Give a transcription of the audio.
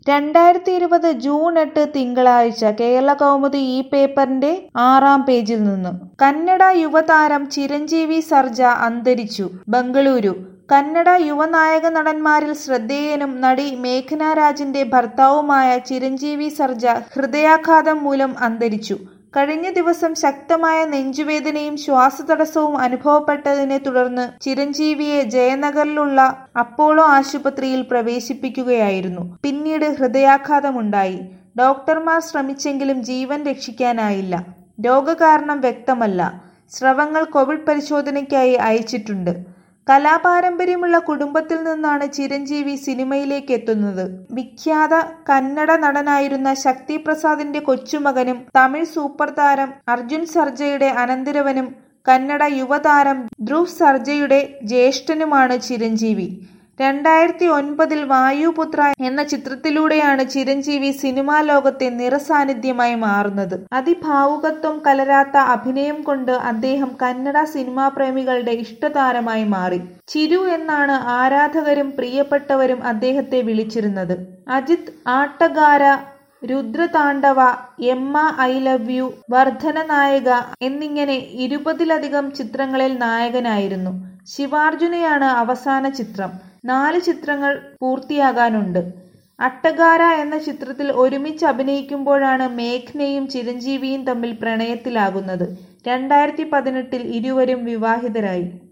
രണ്ടായിരത്തി ഇരുപത് ജൂൺ എട്ട് തിങ്കളാഴ്ച കേരളകൗമുദി ഈ പേപ്പറിന്റെ ആറാം പേജിൽ നിന്ന് കന്നഡ യുവതാരം ചിരഞ്ജീവി സർജ അന്തരിച്ചു ബംഗളൂരു കന്നഡ യുവനായക നടന്മാരിൽ ശ്രദ്ധേയനും നടി മേഘ്ന രാജിന്റെ ഭർത്താവുമായ ചിരഞ്ജീവി സർജ ഹൃദയാഘാതം മൂലം അന്തരിച്ചു കഴിഞ്ഞ ദിവസം ശക്തമായ നെഞ്ചുവേദനയും ശ്വാസതടസ്സവും അനുഭവപ്പെട്ടതിനെ തുടർന്ന് ചിരഞ്ജീവിയെ ജയനഗറിലുള്ള അപ്പോളോ ആശുപത്രിയിൽ പ്രവേശിപ്പിക്കുകയായിരുന്നു പിന്നീട് ഹൃദയാഘാതമുണ്ടായി ഡോക്ടർമാർ ശ്രമിച്ചെങ്കിലും ജീവൻ രക്ഷിക്കാനായില്ല രോഗകാരണം വ്യക്തമല്ല സ്രവങ്ങൾ കോവിഡ് പരിശോധനയ്ക്കായി അയച്ചിട്ടുണ്ട് കലാപാരമ്പര്യമുള്ള കുടുംബത്തിൽ നിന്നാണ് ചിരഞ്ജീവി സിനിമയിലേക്ക് എത്തുന്നത് വിഖ്യാത കന്നഡ നടനായിരുന്ന ശക്തി പ്രസാദിന്റെ കൊച്ചുമകനും തമിഴ് സൂപ്പർ താരം അർജുൻ സർജയുടെ അനന്തരവനും കന്നഡ യുവതാരം ധ്രുവ് സർജയുടെ ജ്യേഷ്ഠനുമാണ് ചിരഞ്ജീവി രണ്ടായിരത്തി ഒൻപതിൽ വായുപുത്ര എന്ന ചിത്രത്തിലൂടെയാണ് ചിരഞ്ജീവി സിനിമാ ലോകത്തെ നിറസാന്നിധ്യമായി മാറുന്നത് അതിഭാവുകത്വം കലരാത്ത അഭിനയം കൊണ്ട് അദ്ദേഹം കന്നഡ സിനിമാ പ്രേമികളുടെ ഇഷ്ടതാരമായി മാറി ചിരു എന്നാണ് ആരാധകരും പ്രിയപ്പെട്ടവരും അദ്ദേഹത്തെ വിളിച്ചിരുന്നത് Ajith Aatagara Rudrathandava Amma I love you Vardhana Nayaka എന്നിങ്ങനെ ഇരുപതിലധികം ചിത്രങ്ങളിൽ നായകനായിരുന്നു ശിവാർജുനയാണ് അവസാന ചിത്രം നാല് ചിത്രങ്ങൾ പൂർത്തിയാകാനുണ്ട് അട്ടഗാര എന്ന ചിത്രത്തിൽ ഒരുമിച്ച് അഭിനയിക്കുമ്പോഴാണ് മേഘ്നയും ചിരഞ്ജീവിയും തമ്മിൽ പ്രണയത്തിലാകുന്നത് രണ്ടായിരത്തി പതിനെട്ടിൽ ഇരുവരും വിവാഹിതരായി